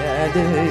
يا ليل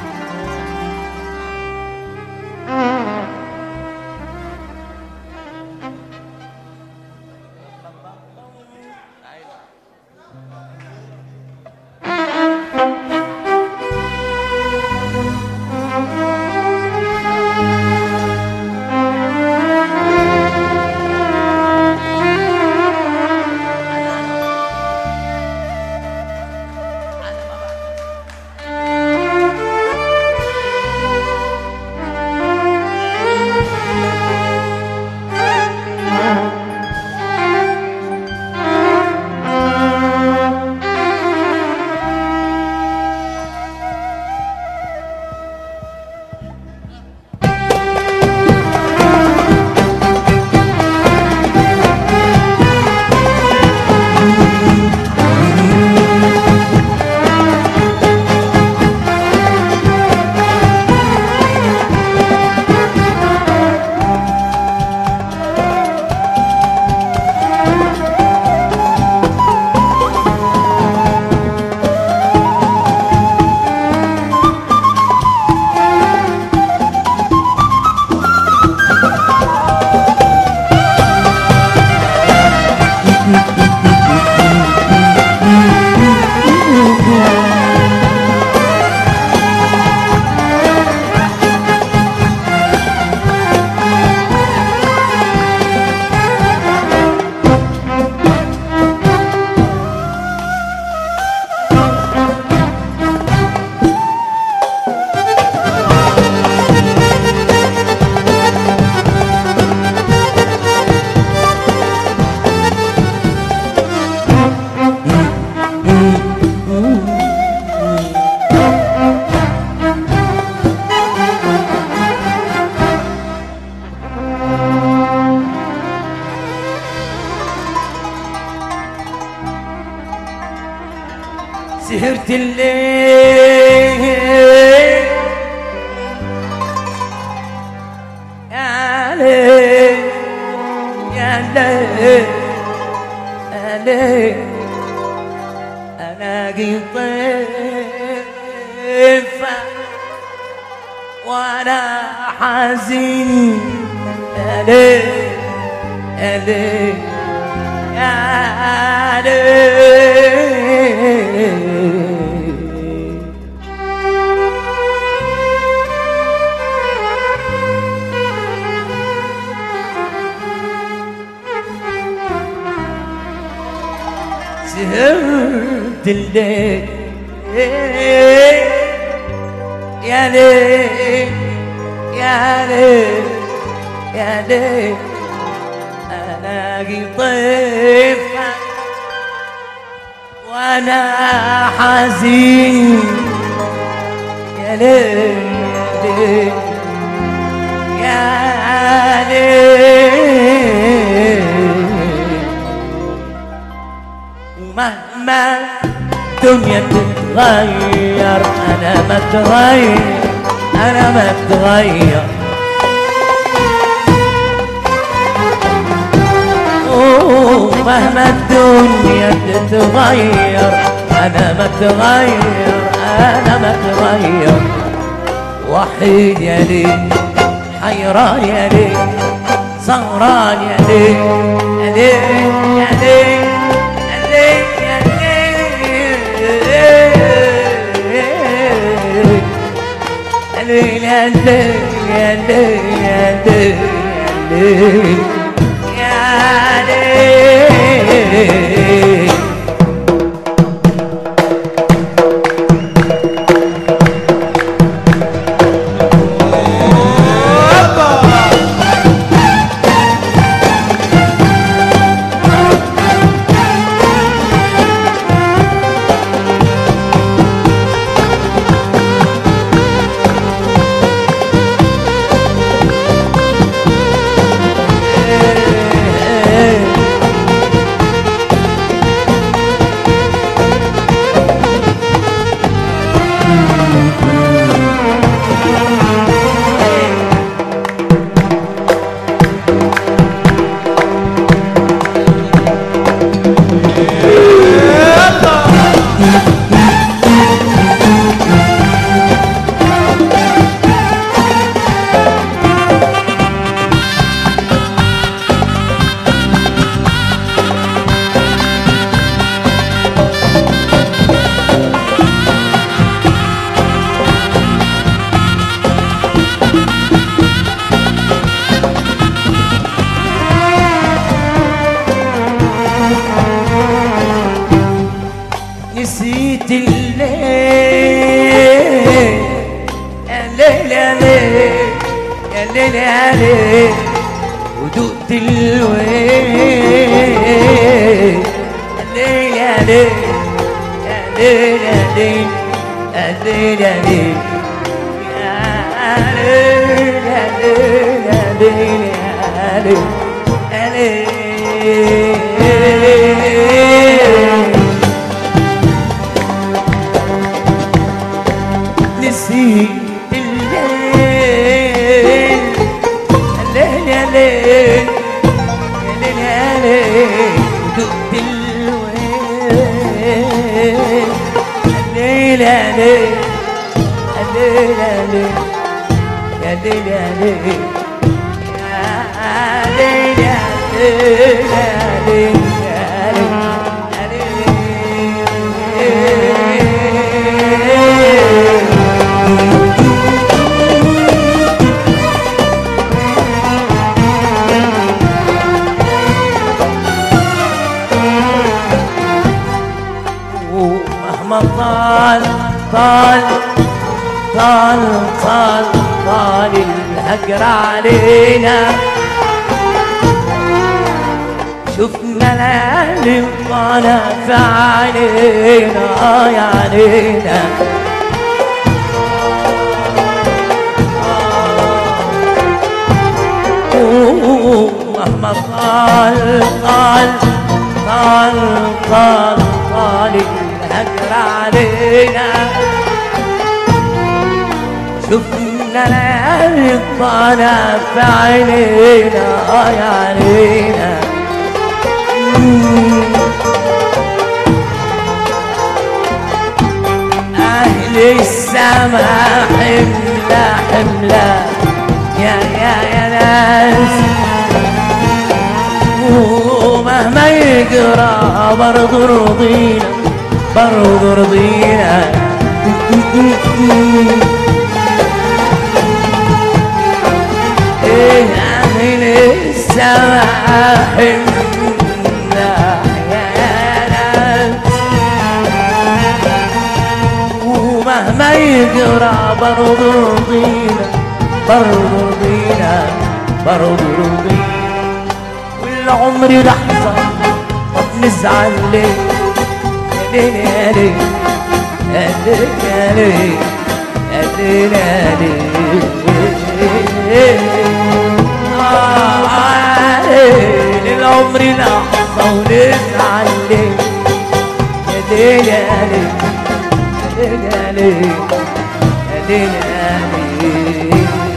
سهرت الليل يا ليل يا ليل يا ليل ألاقي طيفة وأنا حزين يا ليل يا ليل يا ليل سهرت الليل يا ليل يا ليل يا ليل الاقي طيفه وانا حزين يا ليل يا ليل يا ليل ومهما الدنيا تتغير انا ما اتغير انا ما اتغير أوه، مهما الدنيا تتغير انا ما اتغير انا ما اتغير وحيد يا ليل حيران يا ليل سهران يا ليل يا ليل يا ليل يا ليل يا ليل يا ليل يا ليل يا ليل يا ليل يا ليل نسيت الليل يا ليل يا ليل يا ليل يا ليل ودقت الويل يا ليل يا ليل يا ليل يا ليل يا ليل يا ليل يا ليل يا ليل يا ليل يا ليل يا ليل نسيت الليل الليل يا ليل يا ليل يا ليل ودقت الويل الليل يا ليل الليل يا ليل يا ليل يا ليل يا ليل يا ليل يا ليل يا ليل يا ليل ومهما طال طال طال طال طال الهجر علينا شفنا العالم طالع في عينينا آه يا عينينا مهما طال طال طال طال طال الهجر علينا شفنا العين طالع في عينينا آه يا عينينا أهل السما حملة حملة يا يا يا ناس ومهما يقرا برضو رضينا برضو رضينا إيه أهل السما حملة يا ناس ومهما يقرا برضو رضينا برضو رضينا برضو رضينا والعمر لحظة طب نزعل ليه يا ليل يا ليل يا ليل يا ليل يا ليل يا ليل آه، آه، ليل العمر لحظة ونزعل ليه يا ليل يا ليل يا ليل يا ليل يا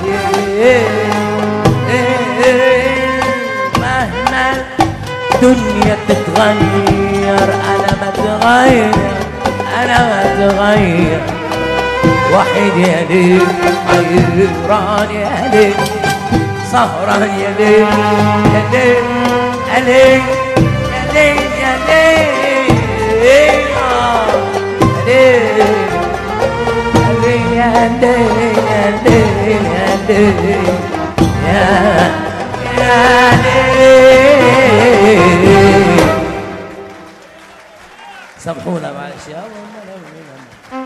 ليل مهما الدنيا تتغير انا ما اتغير انا ما اتغير وحيد يا ليل حيران يا ليل سهران يا ليل يا ليل يا ليل يا ليل يا ليل آه، يا ليل يا ليل يا ليل يا ليل يا يا ليل سامحونا معلش يا الله